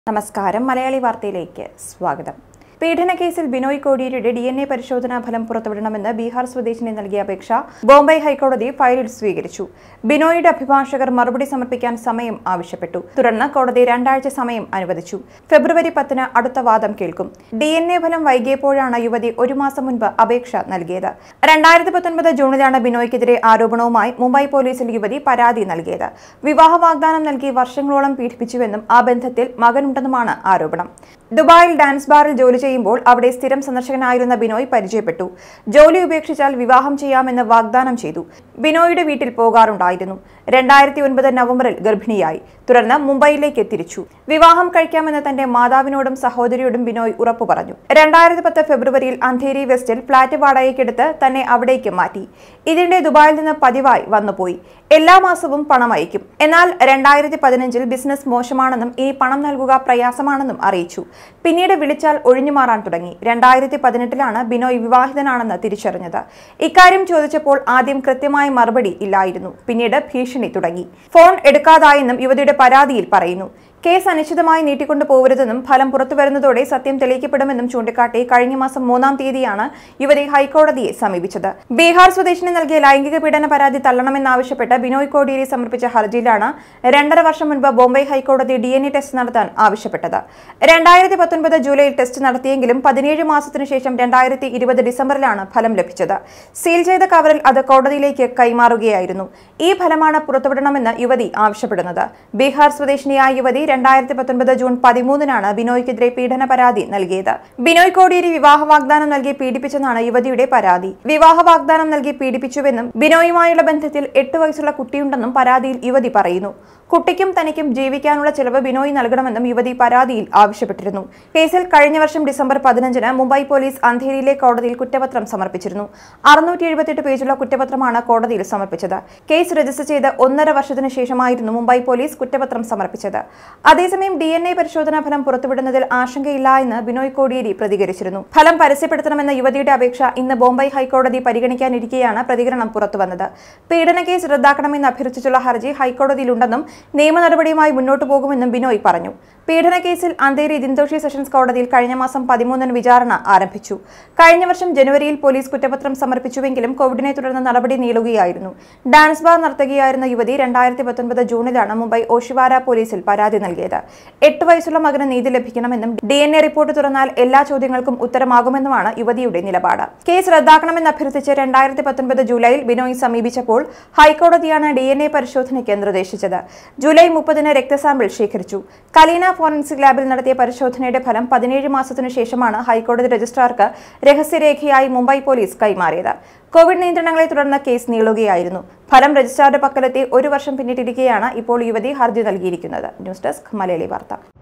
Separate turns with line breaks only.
നമസ്കാരം മലയാളി വാർത്തയിലേക്ക് സ്വാഗതം പീഡന കേസിൽ ബിനോയ് കോടിയേരിയുടെ ഡി എൻ എ പരിശോധനാ ഫലം പുറത്തുവിടണമെന്ന് ബീഹാർ സ്വദേശിനി നൽകിയ അപേക്ഷ ബോംബെ ഹൈക്കോടതി ഫയലിൽ സ്വീകരിച്ചു ബിനോയിയുടെ അഭിഭാഷകർ മറുപടി സമർപ്പിക്കാൻ സമയം ആവശ്യപ്പെട്ടു തുടർന്ന് കോടതി രണ്ടാഴ്ച സമയം അനുവദിച്ചു ഫെബ്രുവരി പത്തിന് അടുത്ത വാദം കേൾക്കും ഡി എൻ എ ഫലം വൈകിയപ്പോഴാണ് യുവതി ഒരു മാസം മുൻപ് അപേക്ഷ നൽകിയത് രണ്ടായിരത്തി പത്തൊൻപത് ജൂണിലാണ് ബിനോയ്ക്കെതിരെ ആരോപണവുമായി മുംബൈ പോലീസിൽ യുവതി പരാതി നൽകിയത് വിവാഹ വാഗ്ദാനം നൽകി വർഷങ്ങളോളം പീഡിപ്പിച്ചുവെന്നും ആ ബന്ധത്തിൽ മകനുണ്ടെന്നുമാണ് ആരോപണം ദുബായിൽ ഡാൻസ് ബാറിൽ ജോലി ചെയ്യുമ്പോൾ അവിടെ സ്ഥിരം സന്ദർശകനായിരുന്ന ബിനോയ് പരിചയപ്പെട്ടു ജോലി ഉപേക്ഷിച്ചാൽ വിവാഹം ചെയ്യാമെന്ന് വാഗ്ദാനം ചെയ്തു ബിനോയുടെ വീട്ടിൽ പോകാറുണ്ടായിരുന്നു രണ്ടായിരത്തി ഒൻപത് നവംബറിൽ ഗർഭിണിയായി തുടർന്ന് മുംബൈയിലേക്ക് തിരിച്ചു വിവാഹം കഴിക്കാമെന്ന് തന്റെ മാതാവിനോടും സഹോദരിയോടും ബിനോയ് ഉറപ്പു പറഞ്ഞു രണ്ടായിരത്തി പത്ത് ഫെബ്രുവരിയിൽ അന്ധേരി വെസ്റ്റിൽ ഫ്ളാറ്റ് വാടകയ്ക്കെടുത്ത് തന്നെ അവിടേക്ക് മാറ്റി ഇതിന്റെ ദുബായിൽ നിന്ന് പതിവായി വന്നുപോയി എല്ലാ മാസവും പണം അയക്കും എന്നാൽ രണ്ടായിരത്തി പതിനഞ്ചിൽ ബിസിനസ് മോശമാണെന്നും ഇനി പണം നൽകുക പ്രയാസമാണെന്നും അറിയിച്ചു പിന്നീട് വിളിച്ചാൽ ഒഴിഞ്ഞു മാറാൻ തുടങ്ങി രണ്ടായിരത്തി പതിനെട്ടിലാണ് ബിനോയ് വിവാഹിതനാണെന്ന് തിരിച്ചറിഞ്ഞത് ഇക്കാര്യം ചോദിച്ചപ്പോൾ ആദ്യം കൃത്യമായ മറുപടി ഇല്ലായിരുന്നു പിന്നീട് ഭീഷണി തുടങ്ങി ഫോൺ എടുക്കാതായെന്നും യുവതിയുടെ പരാതിയിൽ പറയുന്നു കേസ് അനിശ്ചിതമായി നീട്ടിക്കൊണ്ടു പോകരുതെന്നും ഫലം പുറത്തുവരുന്നതോടെ സത്യം തെളിയിക്കപ്പെടുമെന്നും ചൂണ്ടിക്കാട്ടി കഴിഞ്ഞ മാസം മൂന്നാം തീയതിയാണ് യുവതി ഹൈക്കോടതിയെ സമീപിച്ചത് ബീഹാർ സ്വദേശിനി നൽകിയ ലൈംഗിക പീഡന പരാതി തള്ളണമെന്നാവശ്യപ്പെട്ട് ബിനോയ് കോടിയേരി സമർപ്പിച്ച ഹർജിയിലാണ് രണ്ടര വർഷം മുൻപ് ബോംബെ ഹൈക്കോടതി ഡി എൻ എ ടെസ്റ്റ് നടത്താൻ ആവശ്യപ്പെട്ടത് രണ്ടായിരത്തി പത്തൊൻപത് ജൂലൈയിൽ ടെസ്റ്റ് നടത്തിയെങ്കിലും പതിനേഴ് മാസത്തിനു ശേഷം രണ്ടായിരത്തി ഇരുപത് ഡിസംബറിലാണ് ഫലം ലഭിച്ചത് സീൽ ചെയ്ത കവറിൽ അത് കോടതിയിലേക്ക് കൈമാറുകയായിരുന്നു ഈ ഫലമാണ് പുറത്തുവിടണമെന്ന് യുവതി ആവശ്യപ്പെടുന്നത് ബീഹാർ സ്വദേശിനിയായ യുവതി രണ്ടായിരത്തി പത്തൊൻപത് ജൂൺ പതിമൂന്നിനാണ് ബിനോയ്ക്കെതിരെ പീഡന പരാതി നൽകിയത് ബിനോയ് കോടിയേരി വിവാഹ വാഗ്ദാനം നൽകി പീഡിപ്പിച്ചെന്നാണ് യുവതിയുടെ പരാതി വിവാഹ വാഗ്ദാനം നൽകി പീഡിപ്പിച്ചുവെന്നും ബിനോയുമായുള്ള ബന്ധത്തിൽ എട്ട് വയസ്സുള്ള കുട്ടിയുണ്ടെന്നും പരാതിയിൽ യുവതി പറയുന്നു കുട്ടിക്കും തനിക്കും ജീവിക്കാനുള്ള ചിലവ് ബിനോയ് നൽകണമെന്നും യുവതി പരാതിയിൽ ആവശ്യപ്പെട്ടിരുന്നു കേസിൽ കഴിഞ്ഞ വർഷം ഡിസംബർ പതിനഞ്ചിന് മുംബൈ പോലീസ് അന്ധേരിയിലെ കോടതിയിൽ കുറ്റപത്രം സമർപ്പിച്ചിരുന്നു അറുന്നൂറ്റി എഴുപത്തെട്ട് പേജുള്ള കുറ്റപത്രമാണ് കോടതിയിൽ സമർപ്പിച്ചത് കേസ് രജിസ്റ്റർ ചെയ്ത് ഒന്നര വർഷത്തിനു ശേഷമായിരുന്നു മുംബൈ പോലീസ് കുറ്റപത്രം സമർപ്പിച്ചത് അതേസമയം ഡി എൻ എ പരിശോധനാ ഫലം പുറത്തുവിടുന്നതിൽ ആശങ്കയില്ല എന്ന് ബിനോയ് കോടിയേരി പ്രതികരിച്ചിരുന്നു ഫലം പരസ്യപ്പെടുത്തണമെന്ന യുവതിയുടെ അപേക്ഷ ഇന്ന് ബോംബെ ഹൈക്കോടതി പരിഗണിക്കാനിരിക്കെയാണ് പ്രതികരണം പുറത്തുവന്നത് പീഡന കേസ് റദ്ദാക്കണമെന്ന് അഭ്യർത്ഥിച്ചുള്ള ഹർജി ഹൈക്കോടതിയിലുണ്ടെന്നും നിയമ നടപടിയുമായി മുന്നോട്ടു പോകുമെന്നും ബിനോയ് പറഞ്ഞു പീഡന കേസിൽ അന്തേരി ദിന്തോഷി സെഷൻസ് കോടതിയിൽ കഴിഞ്ഞ മാസം പതിമൂന്നിന് വിചാരണ ആരംഭിച്ചു കഴിഞ്ഞ വർഷം ജനുവരിയിൽ പോലീസ് കുറ്റപത്രം സമർപ്പിച്ചുവെങ്കിലും കോവിഡിനെ തുടർന്ന് നടപടി നീളുകയായിരുന്നു ഡാൻസ് ബാർ നർത്തകിയായിരുന്ന യുവതി രണ്ടായിരത്തി പത്തൊൻപത് ജൂണിലാണ് മുംബൈ ഓഷിവാര പോലീസിൽ പരാതി നൽകിയത് എട്ട് വയസ്സുള്ള മകന് നീതി ലഭിക്കണമെന്നും ഡി എൻ എ റിപ്പോർട്ട് തുറന്നാൽ എല്ലാ ചോദ്യങ്ങൾക്കും ഉത്തരമാകുമെന്നുമാണ് യുവതിയുടെ നിലപാട് കേസ് റദ്ദാക്കണമെന്ന് അഭ്യർത്ഥിച്ച് രണ്ടായിരത്തി പത്തൊൻപത് ജൂലൈയിൽ ബിനോയ് സമീപിച്ചപ്പോൾ ഹൈക്കോടതിയാണ് ഡി എൻ എ പരിശോധനയ്ക്ക് നിർദ്ദേശിച്ചത് ജൂലൈ മുപ്പതിന് രക്തസാമ്പിൾ ശേഖരിച്ചു കലീന ഫോറൻസിക് ലാബിൽ നടത്തിയ പരിശോധനയുടെ ഫലം പതിനേഴ് മാസത്തിനു ശേഷമാണ് ഹൈക്കോടതി രജിസ്ട്രാർക്ക് രഹസ്യരേഖയായി മുംബൈ പോലീസ് കൈമാറിയത് കോവിഡ് നിയന്ത്രണങ്ങളെ തുടർന്ന് കേസ് നീളുകയായിരുന്നു ഫലം രജിസ്ട്രാറുടെ പക്കലെത്തി ഒരു വർഷം പിന്നിട്ടിരിക്കെയാണ് ഇപ്പോൾ യുവതി ഹർജി നൽകിയിരിക്കുന്നത് ന്യൂസ് ഡെസ്ക് മലയാളി വാർത്ത